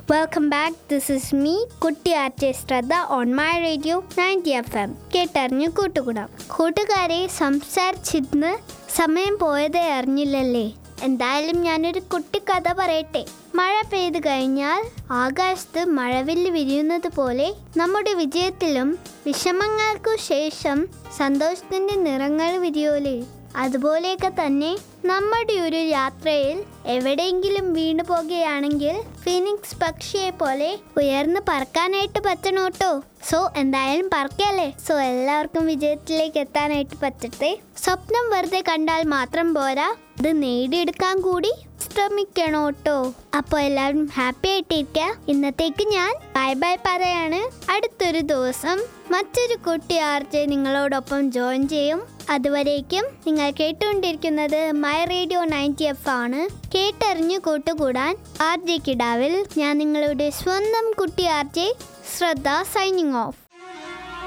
welcome back this is me കുട്ടി RJ Shraddha on my radio ninety F M കേട്ടറിഞ്ഞു കൂട്ടുകൂടാം കൂട്ടുകാരെ സംസാരിച്ചിരുന്ന് സമയം പോയതേ അറിഞ്ഞില്ലല്ലേ എന്തായാലും ഞാനൊരു കുട്ടി കഥ പറയട്ടെ മഴ പെയ്തു കഴിഞ്ഞാൽ ആകാശത്ത് മഴവില്ല് വിരിയുന്നത് പോലെ നമ്മുടെ വിജയത്തിലും വിഷമങ്ങൾക്കു ശേഷം സന്തോഷത്തിന്റെ നിറങ്ങൾ വിരിയോലേ അതുപോലെയൊക്കെ തന്നെ നമ്മുടെ ഒരു യാത്രയിൽ എവിടെയെങ്കിലും വീണു പോകുകയാണെങ്കിൽ ഫിനിക്സ് പക്ഷിയെ പോലെ ഉയർന്ന് പറക്കാനായിട്ട് പറ്റണോട്ടോ സോ എന്തായാലും പറക്കല്ലേ സോ എല്ലാവർക്കും വിജയത്തിലേക്ക് എത്താനായിട്ട് പറ്റട്ടെ സ്വപ്നം വെറുതെ കണ്ടാൽ മാത്രം പോരാ അത് നേടിയെടുക്കാൻ കൂടി ശ്രമിക്കണോട്ടോ അപ്പോൾ എല്ലാവരും ഹാപ്പി ആയിട്ടിരിക്കുക ഇന്നത്തേക്ക് ഞാൻ ബൈ ബൈ പറയാണ് അടുത്തൊരു ദിവസം മറ്റൊരു കുട്ടി ആർജെ നിങ്ങളോടൊപ്പം ജോയിൻ ചെയ്യും അതുവരേക്കും നിങ്ങൾ കേട്ടുകൊണ്ടിരിക്കുന്നത് മൈ റേഡിയോ നയൻറ്റി എഫ് ആണ് കേട്ടറിഞ്ഞു കൂട്ടുകൂടാൻ ആർ ജെ കിടാവിൽ ഞാൻ നിങ്ങളുടെ സ്വന്തം കുട്ടി R J Shraddha signing of